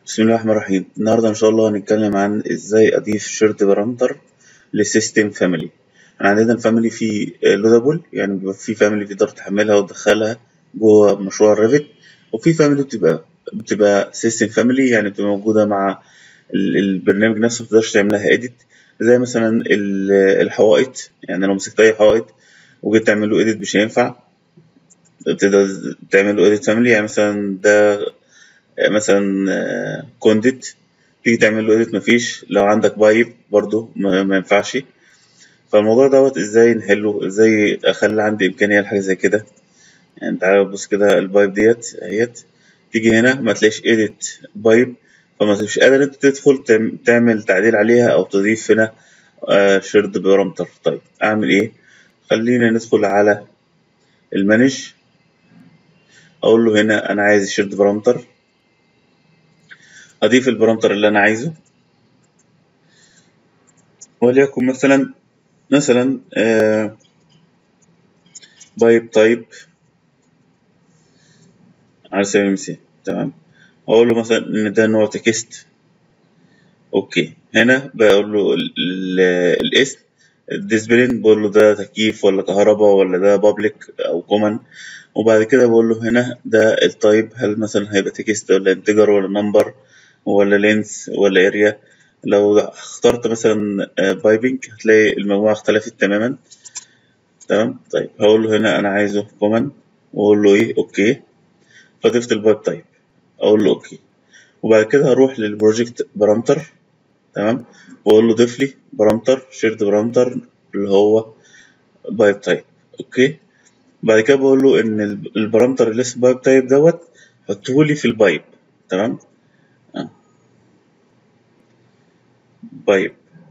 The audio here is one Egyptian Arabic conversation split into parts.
بسم الله الرحمن الرحيم النهارده ان شاء الله هنتكلم عن ازاي اضيف شيرد بارامتر لسيستم فاميلي احنا عندنا الفاميلي في لودابل يعني بيبقى في فاميلي تقدر تحملها وتدخلها جوه مشروع الريفت وفي فاميلي بتبقى بتبقى سيستم فاميلي يعني بتبقى موجوده مع ال- البرنامج نفسه متقدرش تعملها اديت زي مثلا ال- الحوائط يعني لو مسكت اي حائط وجيت تعمل له اديت مش هينفع تقدر تعمل له اديت فاميلي يعني مثلا ده مثلا كونديت تيجي تعمل له اديت مفيش لو عندك بايب برضو ما ما ينفعش فالموضوع دوت ازاي نحله ازاي اخلي عندي امكانيه لحاجه زي كده يعني تعالى بص كده البايب ديت اهيت تيجي هنا ما تلاقيش اديت بايب فما تبقاش قادر انت تدخل تعم- تعمل تعديل عليها او تضيف هنا شيرد بارامتر طيب اعمل ايه خلينا ندخل على المانج اقول له هنا انا عايز الشيرد بارامتر اضيف البارامتر اللي انا عايزه وليكن مثلا مثلا بايب تايب على سبيل المثال تمام اقول له مثلا ان ده نوع تكست اوكي هنا بقول له ال- ال- الاسم الديسبلين بقول له ده تكييف ولا كهرباء ولا ده بابليك او كومن وبعد كده بقول له هنا ده التايب هل مثلا هيبقى تكست ولا انتجر ولا نمبر ولا لينس ولا اريا لو اخترت مثلا بايبنج هتلاقي المجموعة اختلفت تماما تمام طيب هقول له هنا انا عايزه كومن واقول له ايه اوكي فضفت البايب تايب اقول له اوكي وبعد كده هروح للبروجكت بارامتر تمام واقول له ضيف لي بارامتر شيرد بارامتر اللي هو بايب تايب اوكي بعد كده بقول له ان ال- البارامتر اللي اسمه بايب تايب دوت حطه لي في البايب تمام آه. بايب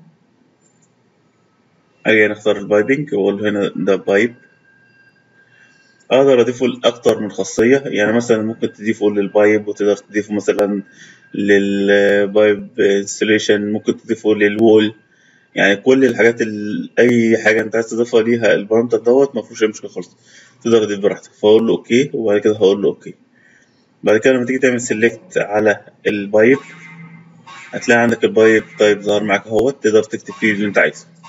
اجي نختار البايبنج واقول له هنا ده بايب اقدر اضيفه لاكتر من خاصيه يعني مثلا ممكن تضيفه للبايب وتقدر تضيفه مثلا للبايب انستليشن ممكن تضيفه للوول يعني كل الحاجات ال... اي حاجه انت عايز تضيفها ليها البارامتر دوت ما فيهوش اي مشكله خالص تقدر تضيف براحتك فاقول له اوكي وبعد كده هقول له اوكي بعد كده لما تيجي تعمل سيلكت على البايب هتلاقي عندك البايب تايب ظهر معاك اهوت تقدر تكتب فيه اللي انت عايزه